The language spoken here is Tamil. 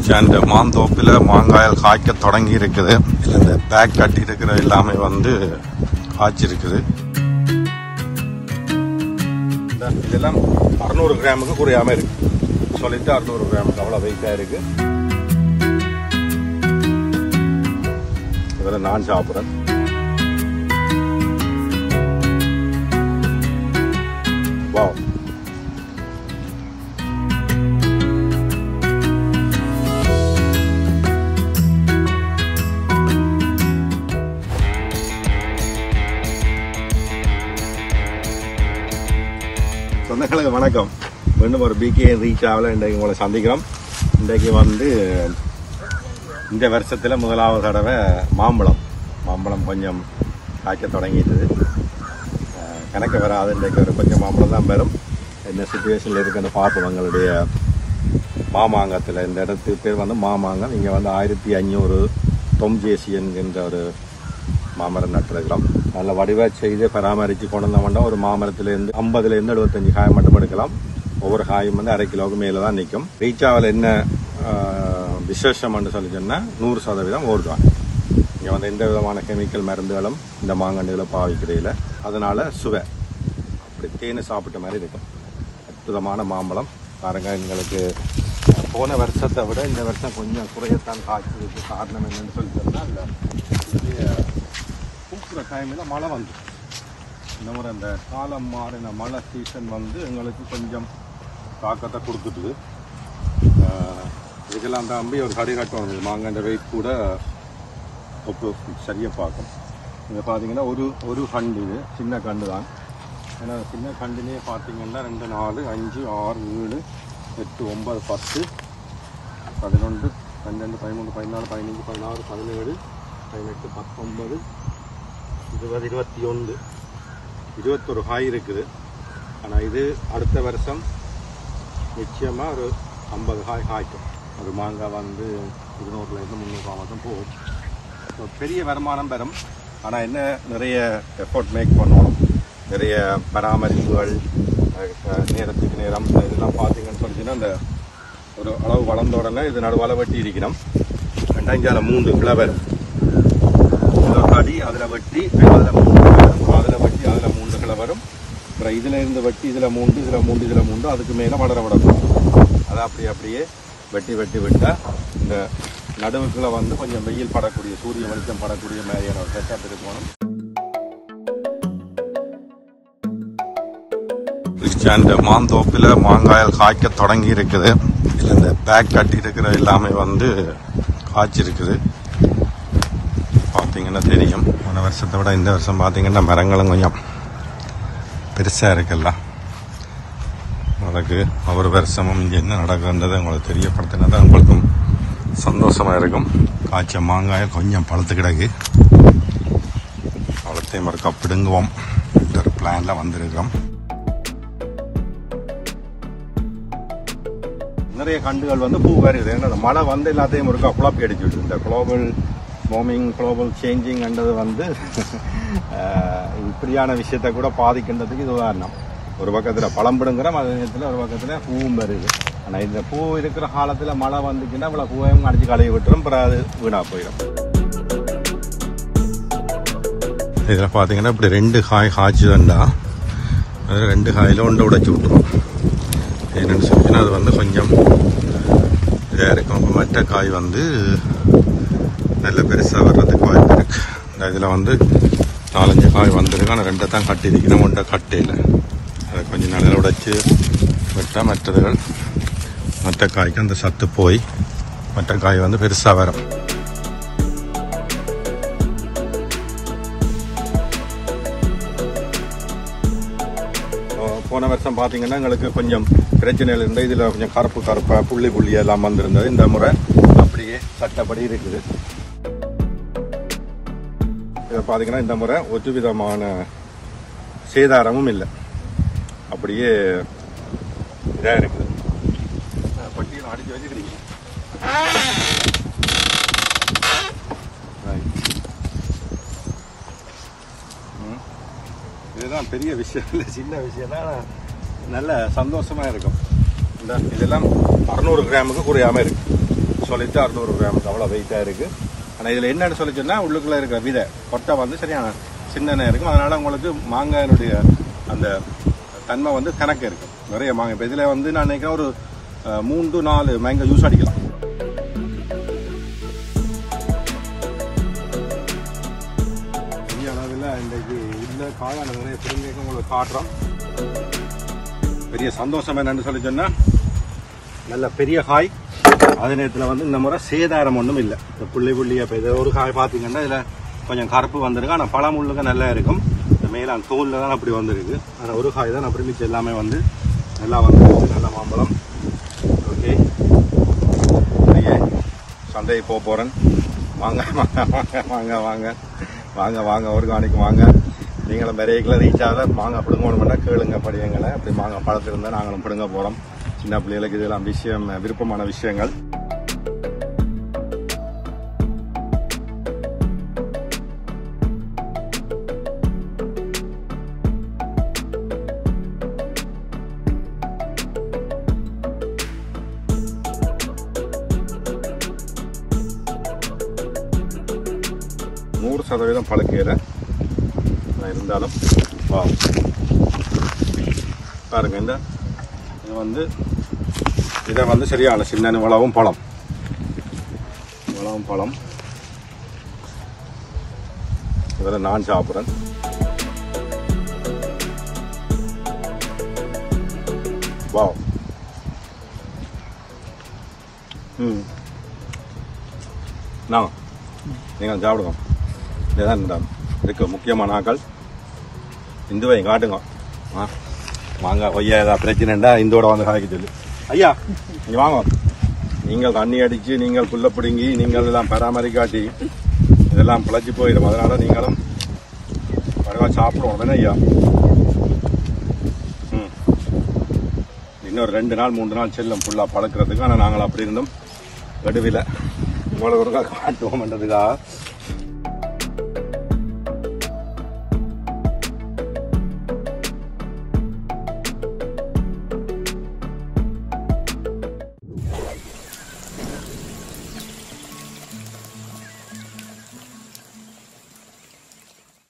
அந்த மாந்தோப்பில் மாங்காயல் காய்க்க தொடங்கி இருக்குது இதில் இந்த பேக் கட்டி இருக்கிற எல்லாமே வந்து காய்ச்சிருக்குது இந்த இதெல்லாம் அறுநூறு கிராமுக்கு குறையாம இருக்கு சொல்லிட்டு அறுநூறு கிராமுக்கு அவ்வளோ வெயிட்டாக இருக்கு இதில் நான் சாப்பிட்றேன் வாவ் சொந்தங்களுக்கு வணக்கம் மீண்டும் ஒரு பிகே ரீச் ஆகல இன்றைக்கு உங்களை சந்திக்கிறோம் இன்றைக்கு வந்து இந்த வருஷத்தில் முதலாவது தடவை மாம்பழம் மாம்பழம் கொஞ்சம் காய்க்க தொடங்கிட்டது அஹ் கணக்கு வராது இன்றைக்கு ஒரு கொஞ்சம் மாம்பழம் தான் வரும் என்ன சுச்சுவேஷனில் இருக்குன்னு பார்ப்போம் எங்களுடைய மாமாங்கத்தில் இந்த இடத்துக்கு பேர் வந்து மாமாங்கம் இங்கே வந்து ஆயிரத்தி ஐநூறு தொம்ஜேசி என்கின்ற ஒரு மாமரம் நட்டிருக்கிறோம் நல்ல வடிவ செய்து பராமரித்து கொண்டு வந்தோம்னா ஒரு மாமரத்துலேருந்து ஐம்பதுலேருந்து எழுபத்தஞ்சு காய் மட்டும் எடுக்கலாம் ஒவ்வொரு காயும் வந்து அரை கிலோவுக்கு மேலே தான் நிற்கும் ரீச்சாவில் என்ன ஆஹ், விசேஷம்னு சொல்லி சொன்னால் நூறு சதவீதம் ஓடுவாங்க இங்கே வந்து எந்த விதமான கெமிக்கல் மருந்துகளும் இந்த மாங்கண்டிகளை பாவிக்கிறதில்ல அதனால சுவை அப்படி தேன் சாப்பிட்ட மாதிரி இருக்கும் அற்புதமான மாம்பழம் பாருங்க எங்களுக்கு போன வருஷத்தை விட இந்த வருஷம் கொஞ்சம் குறையத்தான் காய்ச்சதுக்கு காரணம் என்னன்னு சொல்லி சொன்னால் இந்த பூக்கிற டைமில் மழை வந்து இந்த முறை அந்த காலம் மாறின மழை சீசன் வந்து எங்களுக்கு கொஞ்சம் தாக்கத்தை கொடுத்துட்டுது ஆஹ் இதுக்கெல்லாம் தாண்டி ஒரு கடி கட்டம் வந்தது மாங்கன்ற வெயிட் கூட ஒப்பு சரியாக பார்க்கும் இங்கே பார்த்தீங்கன்னா ஒரு ஒரு கண்டு இது சின்ன கண்டு தான் ஏன்னா சின்ன கண்டுலேயே பார்த்தீங்கன்னா ரெண்டு நாலு அஞ்சு ஆறு ஏழு எட்டு ஒன்பது பத்து பதினொன்று பன்னெண்டு பதிமூணு பதினாலு பதினஞ்சு பதினாறு பதினேழு பதினெட்டு பத்தொன்பது இருபது இருபத்தி ஒன்று இருபத்தொரு காய் இருக்குது ஆனால் இது அடுத்த வருஷம் நிச்சயமாக ஒரு ஐம்பது காய் காய்க்கும் ஒரு மாங்காய் வந்து இருநூறுலேருந்து முந்நூறுரூவா மட்டும் போகும் ஸோ பெரிய வருமானம் பெறும் ஆனால் என்ன நிறைய எஃபோர்ட் மேக் பண்ணணும் நிறைய பராமரிப்புகள் அஹ், அஹ், நேரத்துக்கு நேரம் இதெல்லாம் பார்த்தீங்கன்னு சொல்லிச்சுன்னா அந்த ஒரு அளவு வளர்ந்த உடனே இது நடுவால வெட்டி இருக்கணும் ரெண்டாஞ்சால மூன்று கிளவர் ஒரு அடி அதில் வெட்டி அதில் மூன்று கிளவரும் அதில் வெட்டி அதில் மூன்று கிளவரும் அப்புறம் இதில் இருந்து வெட்டி இதில் மூண்டு இதில் மூண்டு இதில் மூண்டு அதுக்கு மேலே வளர விடணும் அதை அப்படி அப்படியே வெட்டி வெட்டி விட்டால் இந்த நடுவுக்குள்ள வந்து கொஞ்சம் வெயில் படக்கூடிய சூரிய வெளிச்சம் படக்கூடிய மாதிரியான ஒரு செட்டப் இருக்கணும் அந்த மாந்தோப்பில் மாங்காயல் காய்க்க தொடங்கி இருக்குது இதில் இந்த பேக் கட்டி இருக்கிற எல்லாமே வந்து காய்ச்சிருக்குது பார்த்தீங்கன்னா தெரியும் போன வருஷத்தை விட இந்த வருஷம் பார்த்தீங்கன்னா மரங்களும் கொஞ்சம் பெருசாக இருக்குல்ல அதுக்கு ஒவ்வொரு வருஷமும் இங்கே என்ன நடக்குன்றது உங்களுக்கு தெரியப்படுத்தினது உங்களுக்கும் சந்தோஷமாக இருக்கும் காய்ச்ச மாங்காயை கொஞ்சம் பழுத்து கிடக்கு பழத்தையும் மறுக்கா பிடுங்குவோம் இந்த ஒரு பிளானில் வந்திருக்கிறோம் நிறைய கண்டுகள் வந்து பூ வருது ஏன்னா அந்த மழை வந்து எல்லாத்தையும் இருக்கா குழப்பி அடிச்சுட்டு இந்த குளோபல் வார்மிங் குளோபல் சேஞ்சிங்ன்றது வந்து ஆஹ், இப்படியான விஷயத்தை கூட பாதிக்கின்றதுக்கு இது உதாரணம் ஒரு பக்கத்தில் பழம் பிடுங்குறோம் அதே நேரத்தில் ஒரு பக்கத்தில் பூவும் வருது ஆனால் இந்த பூ இருக்கிற காலத்தில் மழை வந்துச்சுன்னா இவ்வளோ பூவையும் அடிச்சு கழுவி விட்டுரும் அப்புறம் அது வீணாக போயிடும் இதில் பார்த்தீங்கன்னா இப்படி ரெண்டு காய் காய்ச்சுதுண்டா அது ரெண்டு காயில் ஒன்று உடைச்சி விட்டுரும் என்னென்னு சொல்லிச்சுன்னா அது வந்து கொஞ்சம் இதாக இருக்கும் அப்போ மற்ற காய் வந்து நல்ல பெருசாக வர்றதுக்கு வாய்ப்பு இருக்கு இந்த இதில் வந்து நாலஞ்சு காய் வந்திருக்கு ஆனால் ரெண்டை தான் கட்டியிருக்கணும் ஒன்றை கட்டையில் அதை கொஞ்சம் நல்லா உடைச்சி விட்டால் மற்றதுகள் மற்ற காய்க்கு அந்த சத்து போய் மற்ற காய் வந்து பெருசாக வரும் போன வருஷம் பார்த்தீங்கன்னா எங்களுக்கு கொஞ்சம் பிரச்சனைகள் இருந்தது இதில் கொஞ்சம் கருப்பு கருப்பாக புள்ளி புள்ளி எல்லாம் வந்திருந்தது இந்த முறை அப்படியே சட்டப்படி இருக்குது இதை பார்த்தீங்கன்னா இந்த முறை ஒரு விதமான சேதாரமும் இல்லை அப்படியே இதாக இருக்குது பட்டியல் அடிச்சு வச்சுக்கிறீங்க Right. ம். இதுதான் பெரிய விஷயம் இல்லை சின்ன விஷயம் தான் நல்ல சந்தோஷமா இருக்கும் இந்த இதெல்லாம் அறுநூறு கிராமுக்கு குறையாம இருக்கு சொல்லிட்டு அறுநூறு கிராமுக்கு அவ்வளோ வெயிட்டாக இருக்குது ஆனால் இதில் என்னன்னு சொல்லி சொன்னால் உள்ளுக்குள்ளே இருக்கிற விதை கொட்டை வந்து சரியான சின்னதாக இருக்கும் அதனால் உங்களுக்கு மாங்காயினுடைய அந்த தன்மை வந்து கணக்கு இருக்கும் நிறைய மாங்காய் இப்போ இதில் வந்து நான் நினைக்கிறேன் ஒரு அஹ், மூன்று நாலு மேங்கோ ஜூஸ் அடிக்கலாம் பெரிய அளவில் இன்றைக்கு இந்த காயான நிறைய பெருமைக்கு உங்களுக்கு காட்டுறோம் பெரிய சந்தோஷம் என்னன்னு சொல்லி சொன்னா நல்ல பெரிய காய் அதே நேரத்தில் வந்து இந்த முறை சேதாரம் ஒன்றும் இல்லை இந்த புள்ளி புள்ளியாக இப்போ இது ஒரு காய் பார்த்தீங்கன்னா இதில் கொஞ்சம் கருப்பு வந்திருக்கு ஆனால் பழம் உள்ளுங்க நல்லா இருக்கும் இந்த மேலான் தோலில் தான் அப்படி வந்திருக்கு ஆனால் ஒரு காய் தான் அப்படி மிச்சம் எல்லாமே வந்து நல்லா வந்துருக்கு நல்ல மாம்பழம் ஓகே ஐயே சந்தைக்கு போக போகிறேன் வாங்க வாங்க வாங்க வாங்க வாங்க வாங்க வாங்க ஆர்கானிக் வாங்க நீங்களும் பெரியக்கில் ரீச் ஆகல மாங்க பிடுங்கணும்னா கேளுங்க படியங்களை அப்படி மாங்க பழத்தில் இருந்தால் நாங்களும் பிடுங்க போகிறோம் சின்ன பிள்ளைகளுக்கு இதெல்லாம் விஷயம் விருப்பமான விஷயங்கள் நூறு சதவீதம் பழுக்கையில் இருந்தாலும் வா பாருங்க இந்த இது வந்து இதை வந்து சரியான சின்ன வளவும் பழம் வளவும் பழம் இதில் நான் சாப்பிட்றேன் வா ம் நான் நீங்கள் சாப்பிடுங்க இதுதான் இந்த இருக்கு முக்கியமான ஆக்கள் இந்துவை காட்டுங்க ஆ வாங்க ஐயா ஏதாவது பிரச்சனைண்டா இந்தோட வந்து காய்க்க சொல்லு ஐயா நீங்க வாங்க நீங்கள் தண்ணி அடிச்சு நீங்கள் புல்ல பிடுங்கி நீங்கள் எல்லாம் பராமரிக்காட்டி இதெல்லாம் பிழைச்சி போயிடும் அதனால நீங்களும் பரவா சாப்பிடுவோம் தானே ஐயா ம் இன்னொரு ரெண்டு நாள் மூன்று நாள் செல்லும் ஃபுல்லாக பழக்கிறதுக்கு ஆனால் நாங்கள் அப்படி இருந்தோம் கடுவில் இவ்வளோ ஒரு காட்டுவோம்ன்றதுக்காக